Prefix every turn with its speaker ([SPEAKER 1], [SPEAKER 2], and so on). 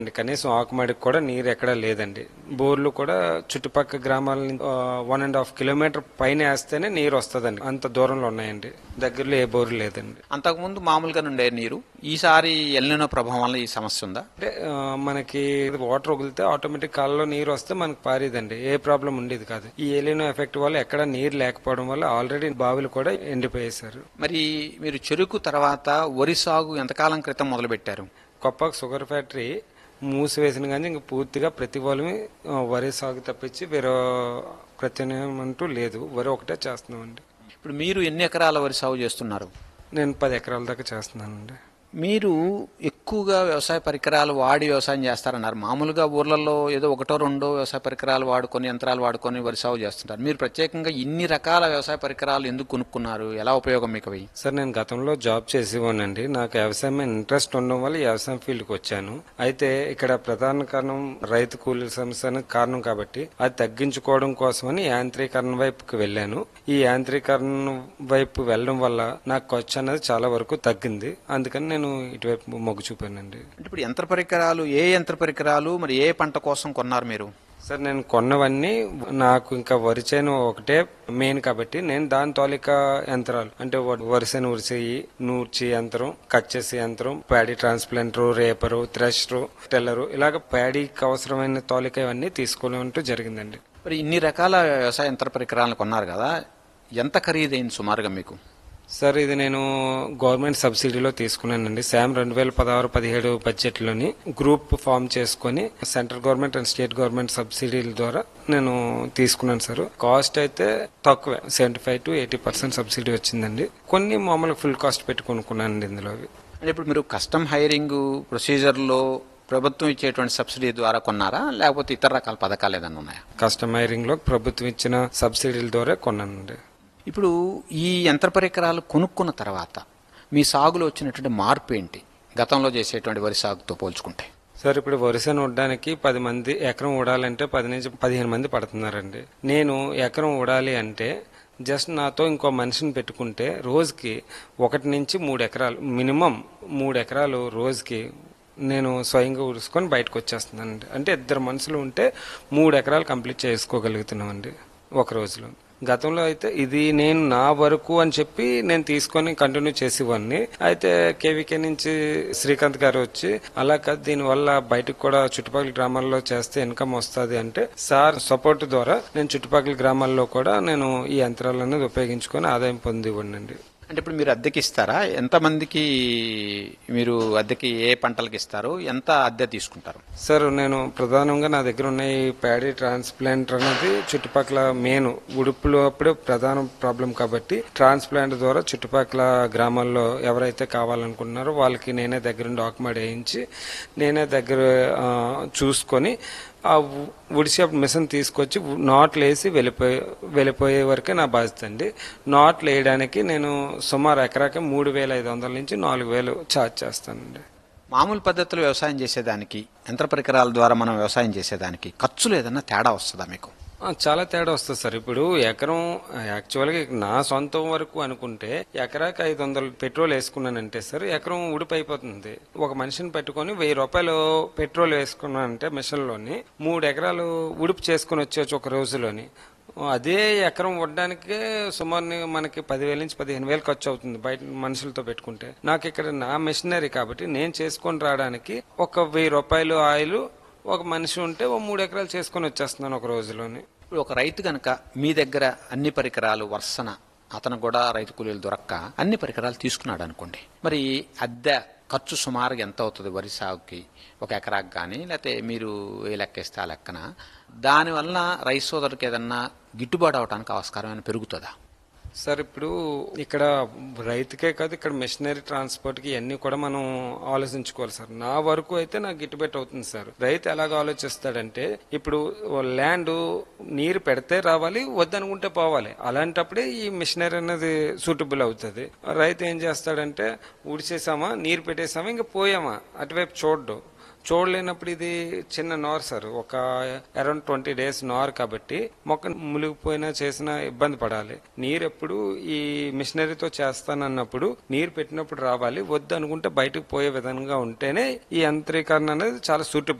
[SPEAKER 1] కనీసం ఆకుమడికి కూడా నీరు ఎక్కడా లేదండి బోర్లు కూడా చుట్టుపక్కల గ్రామాల నుంచి వన్ అండ్ హాఫ్ కిలోమీటర్ పైన వేస్తేనే నీరు వస్తుందండి అంత దూరంలో ఉన్నాయండి దగ్గరలో ఏ బోరు లేదండి
[SPEAKER 2] అంతకుముందు మామూలుగా ఉండే నీరు ఈసారి ఎల్లినో ప్రభావం వల్ల ఈ సమస్య ఉందా
[SPEAKER 1] అంటే ఆ, మనకి వాటర్ వదిలితే ఆటోమేటిక్ కాల్లో నీరు వస్తే మనకు పారేదండి ఏ ప్రాబ్లం ఉండేది కాదు ఈ ఎలినో ఎఫెక్ట్ వల్ల ఎక్కడ నీరు లేకపోవడం వల్ల ఆల్రెడీ బావిలు కూడా ఎండిపోయేశారు
[SPEAKER 2] మరి మీరు చెరుకు తర్వాత వరి సాగు ఎంతకాలం క్రితం మొదలుపెట్టారు
[SPEAKER 1] కొప్పకు షుగర్ ఫ్యాక్టరీ మూసివేసిన కానీ ఇంక పూర్తిగా ప్రతి వాళ్ళమి ఆ, వరి సాగు తప్పించి వేరే ప్రత్యామ్నాయం అంటూ లేదు వరి ఒకటే చేస్తున్నామండి
[SPEAKER 2] ఇప్పుడు మీరు ఎన్ని ఎకరాల వరి సాగు చేస్తున్నారు
[SPEAKER 1] నేను పది ఎకరాల దాకా చేస్తున్నానండి
[SPEAKER 2] మీరు ఎక్కువగా వ్యవసాయ పరికరాలు వాడి వ్యవసాయం చేస్తారన్నారు మామూలుగా ఊర్లలో ఏదో ఒకటో రెండో వ్యవసాయ పరికరాలు వాడుకొని యంత్రాలు వాడుకొని వరి సాగు చేస్తుంటారు మీరు ప్రత్యేకంగా ఇన్ని రకాల వ్యవసాయ పరికరాలు ఎందుకు కొనుక్కున్నారు ఎలా ఉపయోగం మీకు అవి
[SPEAKER 1] సార్ నేను గతంలో జాబ్ చేసేవానండి నాకు వ్యవసాయం మీద ఇంట్రెస్ట్ ఉండడం వల్ల ఈ వ్యవసాయం ఫీల్డ్కి వచ్చాను అయితే ఇక్కడ ప్రధాన కారణం రైతు కూలీల సమస్య అనేది కారణం కాబట్టి అది తగ్గించుకోవడం కోసమని యాంత్రీకరణ వైపుకి వెళ్ళాను ఈ యాంత్రీకరణ వైపు వెళ్ళడం వల్ల నాకు ఖర్చు అనేది చాలా వరకు తగ్గింది అందుకని నేను ఇటువైపు మొగ్గు చూపానండి
[SPEAKER 2] అంటే ఇప్పుడు యంత్ర పరికరాలు ఏ యంత్ర పరికరాలు మరి ఏ పంట కోసం కొన్నారు మీరు
[SPEAKER 1] సార్ నేను కొన్నవన్నీ నాకు ఇంకా వరి చేను ఒకటే మెయిన్ కాబట్టి నేను దాని తోలిక యంత్రాలు అంటే వ- వరిసేను ఉరిసేయి నూర్చి యంత్రం కట్ చేసే యంత్రం ప్యాడీ ట్రాన్స్ప్లాంటర్ రేపరు థ్రెషరు టెల్లరు ఇలాగ ప్యాడీకి అవసరమైన తోలిక ఇవన్నీ తీసుకోవడం జరిగిందండి
[SPEAKER 2] మరి ఇన్ని రకాల వ్యవసాయ యంత్ర పరికరాలను కొన్నారు కదా ఎంత ఖరీదైంది సుమారుగా మీకు
[SPEAKER 1] సార్ ఇది నేను గవర్నమెంట్ సబ్సిడీలో తీసుకున్నానండి శామ్ రెండు వేల పదహారు పదిహేడు బడ్జెట్లోని గ్రూప్ ఫామ్ చేసుకొని central government and state government సబ్సిడీల ద్వారా నేను తీసుకున్నాను సార్ కాస్ట్ అయితే తక్కువే seventy five to eighty percent subsidy వచ్చిందండి కొన్ని మామూలు ఫుల్ కాస్ట్ పెట్టి కొనుక్కున్నానండి ఇందులో అవి.
[SPEAKER 2] అంటే ఇప్పుడు మీరు కస్టమ్ హైరింగ్ ప్రొసీజర్లో ప్రభుత్వం ఇచ్చేటువంటి సబ్సిడీ ద్వారా కొన్నారా లేకపోతే ఇతర రకాల పథకాలు ఏదైనా ఉన్నాయా
[SPEAKER 1] కస్టమైరింగ్ లో ప్రభుత్వం ఇచ్చిన సబ్సిడీల ద్వారా కొన్నానండి
[SPEAKER 2] ఇప్పుడు ఈ యంత్ర పరికరాలు కొనుక్కున్న తర్వాత మీ సాగులో వచ్చినటువంటి మార్పు ఏంటి గతంలో చేసేటువంటి వరి సాగుతో పోల్చుకుంటే
[SPEAKER 1] సార్ ఇప్పుడు వరుసను ఉడడానికి పది మంది ఎకరం ఉడాలంటే పది నుంచి పదిహేను మంది పడుతున్నారండి నేను ఎకరం ఉడాలి అంటే జస్ట్ నాతో ఇంకో మనిషిని పెట్టుకుంటే రోజుకి ఒకటి నుంచి మూడు ఎకరాలు మినిమం మూడు ఎకరాలు రోజుకి నేను స్వయంగా ఉడుసుకొని బయటకు వచ్చేస్తున్నానండి అంటే ఇద్దరు మనుషులు ఉంటే మూడు ఎకరాలు కంప్లీట్ చేసుకోగలుగుతున్నామండి ఒక రోజులో గతంలో అయితే ఇది నేను నా వరకు అని చెప్పి నేను తీసుకొని కంటిన్యూ చేసేవాడిని అయితే కేవీకే నుంచి శ్రీకాంత్ గారు వచ్చి అలా కాదు దీనివల్ల బయటకు కూడా చుట్టుపక్కల గ్రామాల్లో చేస్తే ఇన్కమ్ వస్తుంది అంటే సార్ సపోర్ట్ ద్వారా నేను చుట్టుపక్కల గ్రామాల్లో కూడా నేను ఈ యంత్రాలు అనేది ఉపయోగించుకొని ఆదాయం పొందివ్వండి
[SPEAKER 2] అంటే ఇప్పుడు మీరు అద్దెకి ఇస్తారా ఎంతమందికి మీరు అద్దెకి ఏ పంటలకు ఇస్తారు ఎంత అద్దె తీసుకుంటారు
[SPEAKER 1] సార్ నేను ప్రధానంగా నా దగ్గర ఉన్న ఈ ప్యాడీ ట్రాన్స్ప్లాంట్ అనేది చుట్టుపక్కల మెయిన్ ఉడుపులో అప్పుడే ప్రధాన ప్రాబ్లం కాబట్టి ట్రాన్స్ప్లాంట్ ద్వారా చుట్టుపక్కల గ్రామాల్లో ఎవరైతే కావాలనుకుంటున్నారో వాళ్ళకి నేనే దగ్గరుండి ఆకుమాడి వేయించి నేనే దగ్గర ఆ, చూసుకొని ఆ ఉడిసే మిషన్ తీసుకొచ్చి నాట్లు వేసి వెళ్ళిపోయే వెళ్ళిపోయే వరకే నా బాధ్యత అండి నాట్లు వేయడానికి నేను సుమారు ఎకరాకి మూడు వేల ఐదు వందల నుంచి నాలుగు వేలు ఛార్జ్ చేస్తానండి
[SPEAKER 2] మామూలు పద్ధతిలో వ్యవసాయం చేసేదానికి యంత్ర పరికరాల ద్వారా మనం వ్యవసాయం చేసేదానికి ఖర్చులు ఏదన్నా తేడా వస్తుందా మీకు
[SPEAKER 1] ఆ, చాలా తేడా వస్తుంది సార్ ఇప్పుడు ఎకరం యాక్చువల్గా నా సొంతం వరకు అనుకుంటే ఎకరాకి ఐదు వందలు పెట్రోల్ వేసుకున్నానంటే సార్ ఎకరం ఉడిపి అయిపోతుంది ఒక మనిషిని పెట్టుకొని వెయ్యి రూపాయలు పెట్రోల్ వేసుకున్నానంటే మిషన్లోని మూడు ఎకరాలు ఉడుపు చేసుకుని వచ్చేవచ్చు ఒక రోజులోని అదే ఎకరం వడ్డానికే సుమారు మనకి పదివేల నుంచి పదిహేను వేలు ఖర్చు అవుతుంది బయట మనుషులతో పెట్టుకుంటే నాకు ఇక్కడ నా మిషనరీ కాబట్టి నేను చేసుకొని రావడానికి ఒక వెయ్యి రూపాయలు ఆయిల్ ఒక మనిషి ఉంటే ఓ మూడు ఎకరాలు చేసుకొని వచ్చేస్తున్నాను ఒక రోజులోని
[SPEAKER 2] ఇప్పుడు ఒక రైతు గనక మీ దగ్గర అన్ని పరికరాలు వర్సన అతను కూడా రైతు కూలీలు దొరక్క అన్ని పరికరాలు తీసుకున్నాడు అనుకోండి మరి అద్దె ఖర్చు సుమారుగా ఎంత అవుతుంది వరి సాగుకి ఒక ఎకరాకి కానీ లేకపోతే మీరు ఏ లెక్కేస్తే ఆ లెక్కన దానివల్ల రైతు సోదరుకి ఏదన్నా గిట్టుబాటు అవడానికి ఆస్కారం ఏమైనా పెరుగుతుందా
[SPEAKER 1] సార్ ఇప్పుడు ఇక్కడ రైతుకే కాదు ఇక్కడ మిషనరీ ట్రాన్స్పోర్ట్ కి ఇవన్నీ కూడా మనం ఆలోచించుకోవాలి సార్ నా వరకు అయితే నాకు గిట్టుబాటు అవుతుంది సార్ రైతు ఎలాగ ఆలోచిస్తాడంటే ఇప్పుడు ల్యాండ్ నీరు పెడితే రావాలి వద్దనుకుంటే పోవాలి అలాంటప్పుడే ఈ మిషనరీ అనేది సూటబుల్ అవుతుంది రైతు ఏం చేస్తాడంటే ఉడిచేసామా నీరు పెట్టేసామా ఇంకా పోయామా అటువైపు చూడ్డు చూడలేనప్పుడు ఇది చిన్న నార్ సార్ ఒక అరౌండ్ ట్వంటీ డేస్ నార్ కాబట్టి మొక్క మునిగిపోయినా చేసినా ఇబ్బంది పడాలి నీరు ఎప్పుడు ఈ మిషనరీతో చేస్తానన్నప్పుడు నీరు పెట్టినప్పుడు రావాలి వద్దు అనుకుంటే బయటకు పోయే విధంగా ఉంటేనే ఈ యంత్రీకరణ అనేది చాలా సూటబుల్